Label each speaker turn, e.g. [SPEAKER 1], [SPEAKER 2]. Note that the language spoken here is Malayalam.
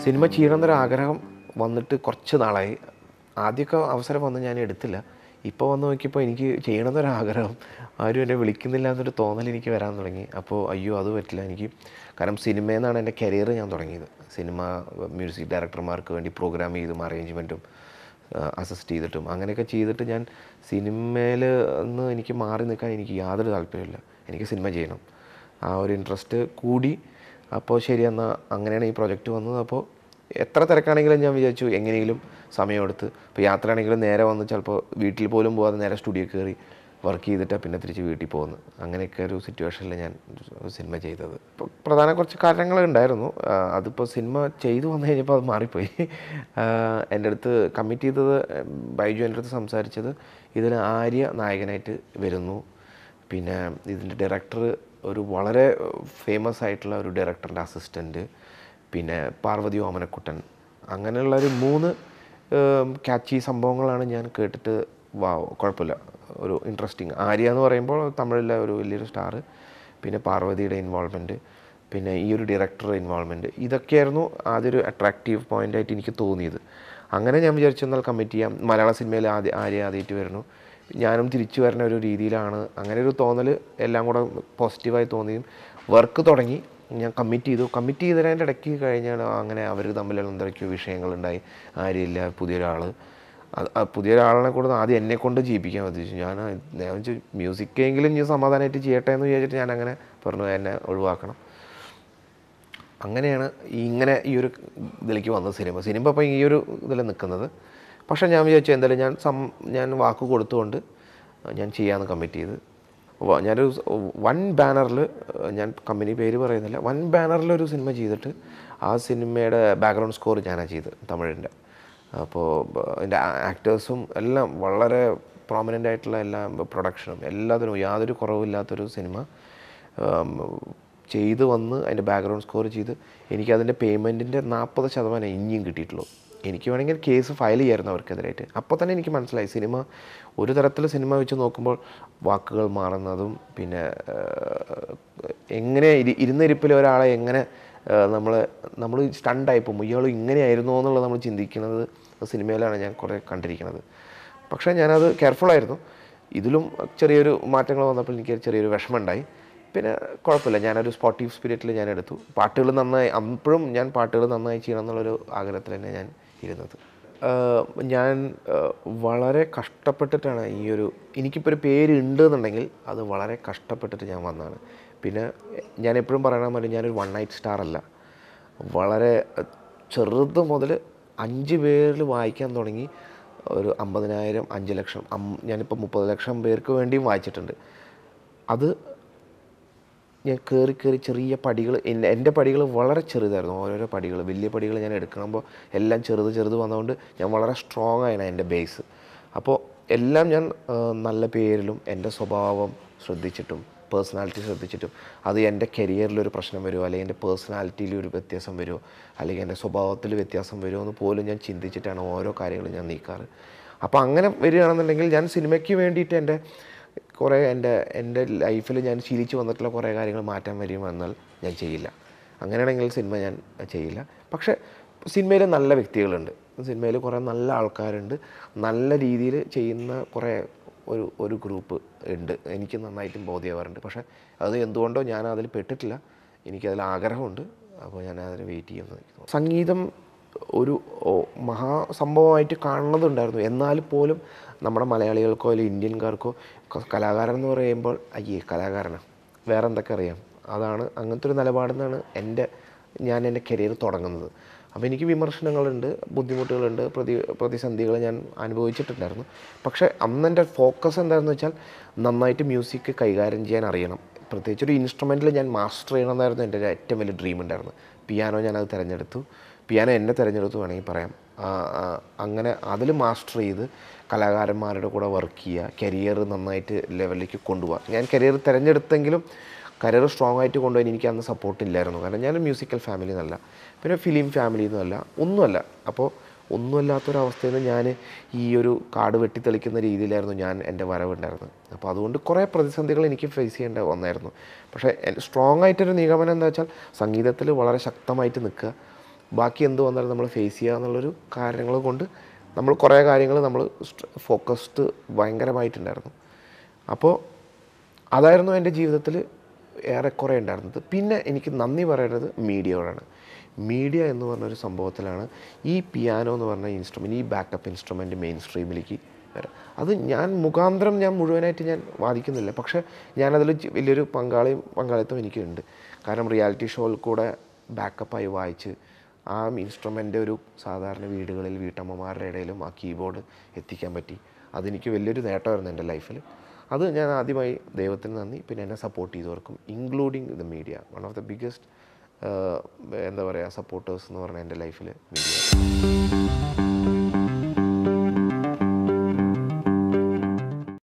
[SPEAKER 1] സിനിമ ചെയ്യണമെന്നൊരു ആഗ്രഹം വന്നിട്ട് കുറച്ച് നാളായി ആദ്യമൊക്കെ അവസരം വന്ന് ഞാൻ എടുത്തില്ല ഇപ്പോൾ വന്ന് നോക്കിയപ്പോൾ എനിക്ക് ചെയ്യണമെന്നൊരു ആഗ്രഹം ആരും എന്നെ വിളിക്കുന്നില്ല എന്നൊരു തോന്നൽ എനിക്ക് വരാൻ തുടങ്ങി അപ്പോൾ അയ്യോ അത് പറ്റില്ല എനിക്ക് കാരണം സിനിമയിൽ നിന്നാണ് എൻ്റെ കരിയർ ഞാൻ തുടങ്ങിയത് സിനിമ മ്യൂസിക് ഡയറക്ടർമാർക്ക് വേണ്ടി പ്രോഗ്രാം ചെയ്തും അറേഞ്ച്മെൻറ്റും അസിസ്റ്റ് ചെയ്തിട്ടും അങ്ങനെയൊക്കെ ചെയ്തിട്ട് ഞാൻ സിനിമയിൽ നിന്ന് എനിക്ക് മാറി നിൽക്കാൻ എനിക്ക് യാതൊരു താല്പര്യമില്ല എനിക്ക് സിനിമ ചെയ്യണം ആ ഒരു ഇൻട്രസ്റ്റ് കൂടി അപ്പോൾ ശരി എന്നാൽ അങ്ങനെയാണ് ഈ പ്രൊജക്റ്റ് വന്നത് അപ്പോൾ എത്ര തിരക്കാണെങ്കിലും ഞാൻ വിചാരിച്ചു എങ്ങനെയെങ്കിലും സമയമെടുത്ത് ഇപ്പോൾ യാത്രയാണെങ്കിലും നേരെ വന്ന് ചിലപ്പോൾ വീട്ടിൽ പോലും പോകാതെ നേരെ സ്റ്റുഡിയോ കയറി വർക്ക് ചെയ്തിട്ടാണ് പിന്നെ തിരിച്ച് വീട്ടിൽ പോകുന്നത് അങ്ങനെയൊക്കെ ഒരു സിറ്റുവേഷനിൽ ഞാൻ സിനിമ ചെയ്തത് ഇപ്പോൾ പ്രധാന കുറച്ച് കാരണങ്ങളുണ്ടായിരുന്നു ആ, അതിപ്പോൾ സിനിമ ചെയ്തു വന്നു കഴിഞ്ഞപ്പോൾ അത് മാറിപ്പോയി ആ, എൻ്റെ അടുത്ത് കമ്മിറ്റ് ചെയ്തത് ബൈജു എൻ്റെ അടുത്ത് സംസാരിച്ചത് ഇതിൽ ആര്യ നായകനായിട്ട് വരുന്നു പിന്നെ ഇതിൻ്റെ ഡയറക്ടർ ഒരു വളരെ ഫേമസ് ആയിട്ടുള്ള ഒരു ഡയറക്ടറിൻ്റെ അസിസ്റ്റൻറ്റ് പിന്നെ പാർവതി ഓമനക്കുട്ടൻ അങ്ങനെയുള്ള ഒരു മൂന്ന് ക്യാച്ചി സംഭവങ്ങളാണ് ഞാൻ കേട്ടിട്ട് വാ കുഴപ്പമില്ല ഒരു ഇൻട്രസ്റ്റിങ് ആര്യ എന്ന് പറയുമ്പോൾ തമിഴിലെ ഒരു വലിയൊരു സ്റ്റാർ പിന്നെ പാർവതിയുടെ ഇൻവോൾവ്മെൻറ്റ് പിന്നെ ഈ ഒരു ഡയറക്ടർ ഇൻവോൾവ്മെൻറ്റ് ഇതൊക്കെയായിരുന്നു ആദ്യം ഒരു അട്രാക്റ്റീവ് പോയിൻ്റായിട്ട് എനിക്ക് തോന്നിയത് അങ്ങനെ ഞാൻ വിചാരിച്ചു എന്നാൽ കമ്മിറ്റ് ചെയ്യാം മലയാള സിനിമയിൽ ആദ്യ ആര്യ ആദ്യമായിട്ട് വരുന്നു ഞാനും തിരിച്ചു വരുന്ന ഒരു രീതിയിലാണ് അങ്ങനെ ഒരു തോന്നൽ എല്ലാം കൂടെ പോസിറ്റീവായി തോന്നിയും വർക്ക് തുടങ്ങി ഞാൻ കമ്മിറ്റ് ചെയ്തു കമ്മിറ്റ് ചെയ്തതിൻ്റെ ഇടയ്ക്ക് കഴിഞ്ഞാണ് അങ്ങനെ അവർ തമ്മിലുള്ള എന്തൊക്കെയോ വിഷയങ്ങളുണ്ടായി ആര്യമില്ല പുതിയൊരാൾ അത് ആ പുതിയൊരാളിനെ കൂടെ ആദ്യം എന്നെ കൊണ്ട് ചെയ്യിപ്പിക്കാൻ പറ്റിച്ചു ഞാൻ ഞാൻ വെച്ചു മ്യൂസിക്കെങ്കിലും ഞാൻ സമാധാനമായിട്ട് ചെയ്യട്ടെ എന്ന് വിചാരിച്ചിട്ട് ഞാൻ അങ്ങനെ പറഞ്ഞു എന്നെ ഒഴിവാക്കണം അങ്ങനെയാണ് ഈ ഇങ്ങനെ ഈ ഒരു ഇതിലേക്ക് വന്നത് സിനിമ സിനിമ ഇപ്പം ഈ ഒരു ഇതിൽ നിൽക്കുന്നത് പക്ഷേ ഞാൻ വിചാരിച്ചു എന്തായാലും ഞാൻ സം ഞാൻ വാക്ക് കൊടുത്തുകൊണ്ട് ഞാൻ ചെയ്യാമെന്ന് കമ്മിറ്റ് ചെയ്ത് വ- ഞാനൊരു സ് വൺ ബാനറിൽ ഞാൻ കമ്പനി പേര് പറയുന്നില്ല വൺ ബാനറിൽ ഒരു സിനിമ ചെയ്തിട്ട് ആ സിനിമയുടെ ബാക്ക്ഗ്രൗണ്ട് സ്കോർ ഞാനാണ് ചെയ്തത് തമിഴിൻ്റെ അപ്പോൾ അതിൻ്റെ ആക്ടേഴ്സും എല്ലാം വളരെ പ്രോമിനൻ്റ് ആയിട്ടുള്ള എല്ലാ പ്രൊഡക്ഷനും എല്ലാത്തിനും യാതൊരു കുറവില്ലാത്തൊരു സിനിമ ഉം, ചെയ്ത് വന്ന് അതിൻ്റെ ബാക്ക്ഗ്രൗണ്ട് സ്കോർ ചെയ്ത് എനിക്കതിൻ്റെ പേയ്മെൻറ്റിൻ്റെ നാൽപ്പത് ശതമാനം ഇനിയും കിട്ടിയിട്ടുള്ളൂ എനിക്ക് വേണമെങ്കിൽ കേസ് ഫയൽ ചെയ്യായിരുന്നു അവർക്കെതിരായിട്ട് അപ്പോൾ തന്നെ എനിക്ക് മനസ്സിലായി സിനിമ ഒരു തരത്തിൽ സിനിമ വെച്ച് നോക്കുമ്പോൾ വാക്കുകൾ മാറുന്നതും പിന്നെ ഏഹ്, എങ്ങനെ ഇരി ഇരുന്നിരിപ്പിൽ ഒരാളെ എങ്ങനെ നമ്മൾ നമ്മൾ സ്റ്റണ്ടായി പോകും ഇയാൾ ഇങ്ങനെയായിരുന്നോ എന്നുള്ളത് നമ്മൾ ചിന്തിക്കുന്നത് സിനിമയിലാണ് ഞാൻ കുറേ കണ്ടിരിക്കുന്നത് പക്ഷേ ഞാനത് കെയർഫുള്ളായിരുന്നു ഇതിലും ചെറിയൊരു മാറ്റങ്ങൾ വന്നപ്പോൾ എനിക്ക് ചെറിയൊരു വിഷമമുണ്ടായി പിന്നെ കുഴപ്പമില്ല ഞാനൊരു സ്പോർട്ടീവ് സ്പിരിറ്റിൽ ഞാൻ എടുത്തു പാട്ടുകൾ നന്നായി അപ്പോഴും ഞാൻ പാട്ടുകൾ നന്നായി ചെയ്യണം എന്നുള്ളൊരു ആഗ്രഹത്തിൽ തന്നെ ഞാൻ ഇരുന്നത് ആഹ് ഞാൻ ആഹ് വളരെ കഷ്ടപ്പെട്ടിട്ടാണ് ഈ ഒരു എനിക്കിപ്പോൾ ഒരു പേര് ഉണ്ട് എന്നുണ്ടെങ്കിൽ അത് വളരെ കഷ്ടപ്പെട്ടിട്ട് ഞാൻ വന്നതാണ് പിന്നെ ഞാൻ എപ്പോഴും പറയണ മാതിരി ഞാനൊരു വൺ നൈറ്റ് സ്റ്റാർ അല്ല വളരെ ചെറുത് മുതൽ അഞ്ച് പേരിൽ വായിക്കാൻ തുടങ്ങി ഒരു അമ്പതിനായിരം അഞ്ച് ലക്ഷം അം ഞാനിപ്പോൾ മുപ്പത് ലക്ഷം പേർക്ക് വേണ്ടിയും വായിച്ചിട്ടുണ്ട് അത് ഞാൻ കയറി കയറി ചെറിയ പടികൾ എൻ്റെ എൻ്റെ പടികൾ വളരെ ചെറുതായിരുന്നു ഓരോരോ പടികൾ വലിയ പടികൾ ഞാൻ എടുക്കുമ്പോൾ എല്ലാം ചെറുത് ചെറുത് വന്നതുകൊണ്ട് ഞാൻ വളരെ സ്ട്രോങ് ആയാണ് എൻ്റെ ബേസ് അപ്പോൾ എല്ലാം ഞാൻ ആ, നല്ല പേരിലും എൻ്റെ സ്വഭാവം ശ്രദ്ധിച്ചിട്ടും പേഴ്സണാലിറ്റി ശ്രദ്ധിച്ചിട്ടും അത് എൻ്റെ കരിയറിൽ ഒരു പ്രശ്നം വരുമോ അല്ലെങ്കിൽ എൻ്റെ പേഴ്സണാലിറ്റിയിൽ ഒരു വ്യത്യാസം വരുമോ അല്ലെങ്കിൽ എൻ്റെ സ്വഭാവത്തിൽ വ്യത്യാസം വരുമോ എന്ന് പോലും ഞാൻ ചിന്തിച്ചിട്ടാണ് ഓരോ കാര്യങ്ങളും ഞാൻ നീക്കാറ് അപ്പോൾ അങ്ങനെ വരികയാണെന്നുണ്ടെങ്കിൽ ഞാൻ സിനിമയ്ക്ക് വേണ്ടിയിട്ട് എൻ്റെ കുറേ എൻ്റെ എൻ്റെ ലൈഫിൽ ഞാൻ ശീലിച്ച് വന്നിട്ടുള്ള കുറേ കാര്യങ്ങൾ മാറ്റാൻ വരും എന്നാൽ ഞാൻ ചെയ്യില്ല അങ്ങനെയാണെങ്കിൽ സിനിമ ഞാൻ ചെയ്യില്ല പക്ഷേ സിനിമയിൽ നല്ല വ്യക്തികളുണ്ട് സിനിമയിൽ കുറേ നല്ല ആൾക്കാരുണ്ട് നല്ല രീതിയിൽ ചെയ്യുന്ന കുറേ ഒരു ഒരു ഗ്രൂപ്പ് ഉണ്ട് എനിക്ക് നന്നായിട്ടും ബോധ്യമാവാറുണ്ട് പക്ഷേ അത് എന്തുകൊണ്ടോ ഞാൻ അതിൽ പെട്ടിട്ടില്ല എനിക്കതിൽ ആഗ്രഹമുണ്ട് അപ്പോൾ ഞാൻ അതിന് വെയിറ്റ് ചെയ്യുമെന്ന് എനിക്ക് തോന്നുന്നു സംഗീതം ഒരു ഓ, മഹാസംഭവമായിട്ട് കാണുന്നതുണ്ടായിരുന്നു എന്നാൽ പോലും നമ്മുടെ മലയാളികൾക്കോ അല്ലെങ്കിൽ ഇന്ത്യൻകാർക്കോ ക- കലാകാരൻ എന്ന് പറയുമ്പോൾ അയ്യേ കലാകാരനാണ് വേറെ എന്തൊക്കെ അറിയാം അതാണ് അങ്ങനത്തെ ഒരു നിലപാടെന്നാണ് എൻ്റെ ഞാൻ എൻ്റെ കരിയർ തുടങ്ങുന്നത് അപ്പോൾ എനിക്ക് വിമർശനങ്ങളുണ്ട് ബുദ്ധിമുട്ടുകളുണ്ട് പ്രതി പ്രതിസന്ധികൾ ഞാൻ അനുഭവിച്ചിട്ടുണ്ടായിരുന്നു പക്ഷേ അന്ന് എൻ്റെ ഫോക്കസ് എന്തായിരുന്നു വെച്ചാൽ നന്നായിട്ട് മ്യൂസിക് കൈകാര്യം ചെയ്യാൻ അറിയണം പ്രത്യേകിച്ച് ഒരു ഇൻസ്ട്രുമെൻറ്റിൽ ഞാൻ മാസ്റ്റർ ചെയ്യണമെന്നായിരുന്നു എൻ്റെ ഒരു ഏറ്റവും വലിയ ഡ്രീം ഉണ്ടായിരുന്നു പിയാനോ ഞാനത് തിരഞ്ഞെടുത്തു പിയാനോ എന്നെ തിരഞ്ഞെടുത്തു വേണമെങ്കിൽ പറയാം ആ, ആ, അങ്ങനെ അതിൽ മാസ്റ്റർ ചെയ്ത് കലാകാരന്മാരുടെ കൂടെ വർക്ക് ചെയ്യുക കരിയർ നന്നായിട്ട് ലെവലിലേക്ക് കൊണ്ടുപോകുക ഞാൻ കരിയർ തിരഞ്ഞെടുത്തെങ്കിലും കരിയർ സ്ട്രോങ് ആയിട്ട് കൊണ്ടുപോകാൻ എനിക്ക് അന്ന് സപ്പോർട്ട് ഇല്ലായിരുന്നു കാരണം ഞാൻ മ്യൂസിക്കൽ ഫാമിലി എന്നല്ല പിന്നെ ഫിലിം ഫാമിലി എന്നല്ല ഒന്നുമല്ല അപ്പോൾ ഒന്നുമല്ലാത്തൊരവസ്ഥയിൽ നിന്ന് ഞാൻ ഈ ഒരു കാട് വെട്ടിത്തെളിക്കുന്ന രീതിയിലായിരുന്നു ഞാൻ എൻ്റെ വരവുണ്ടായിരുന്നത് അപ്പോൾ അതുകൊണ്ട് കുറേ പ്രതിസന്ധികൾ എനിക്ക് ഫേസ് ചെയ്യേണ്ട വന്നായിരുന്നു പക്ഷേ സ്ട്രോങ് ആയിട്ടൊരു നിഗമനം എന്താ വെച്ചാൽ സംഗീതത്തിൽ വളരെ ശക്തമായിട്ട് നിൽക്കുക ബാക്കി എന്ത് വന്നാലും നമ്മൾ ഫേസ് ചെയ്യുക എന്നുള്ളൊരു കാര്യങ്ങൾ കൊണ്ട് നമ്മൾ കുറേ കാര്യങ്ങൾ നമ്മൾ ഫോക്കസ്ഡ് ഭയങ്കരമായിട്ടുണ്ടായിരുന്നു അപ്പോൾ അതായിരുന്നു എൻ്റെ ജീവിതത്തിൽ ഏറെക്കുറെ ഉണ്ടായിരുന്നത് പിന്നെ എനിക്ക് നന്ദി പറയേണ്ടത് മീഡിയയോടാണ് മീഡിയ എന്ന് പറഞ്ഞൊരു സംഭവത്തിലാണ് ഈ പിയാനോ എന്ന് പറഞ്ഞ ഇൻസ്ട്രുമെൻറ്റ് ഈ ബാക്കപ്പ് ഇൻസ്ട്രുമെൻറ്റ് മെയിൻ സ്ട്രീമിലേക്ക് വരാം അത് ഞാൻ മുഖാന്തരം ഞാൻ മുഴുവനായിട്ട് ഞാൻ വാദിക്കുന്നില്ല പക്ഷേ ഞാനതിൽ ചി- വലിയൊരു പങ്കാളിയും പങ്കാളിത്തം എനിക്കുണ്ട് കാരണം റിയാലിറ്റി ഷോയിൽ കൂടെ ബാക്കപ്പായി വായിച്ച് ആ ഇൻസ്ട്രുമെൻ്റ് ഒരു സാധാരണ വീടുകളിൽ വീട്ടമ്മമാരുടെ ഇടയിലും ആ കീബോർഡ് എത്തിക്കാൻ പറ്റി അതെനിക്ക് വലിയൊരു നേട്ടമായിരുന്നു എൻ്റെ ലൈഫിൽ അത് ഞാൻ ആദ്യമായി ദൈവത്തിന് നന്ദി പിന്നെ എന്നെ സപ്പോർട്ട് ചെയ്തവർക്കും including the media one of the biggest എന്താ പറയുക സപ്പോർട്ടേഴ്സ് എന്ന് പറഞ്ഞാൽ എൻ്റെ ലൈഫിൽ മീഡിയ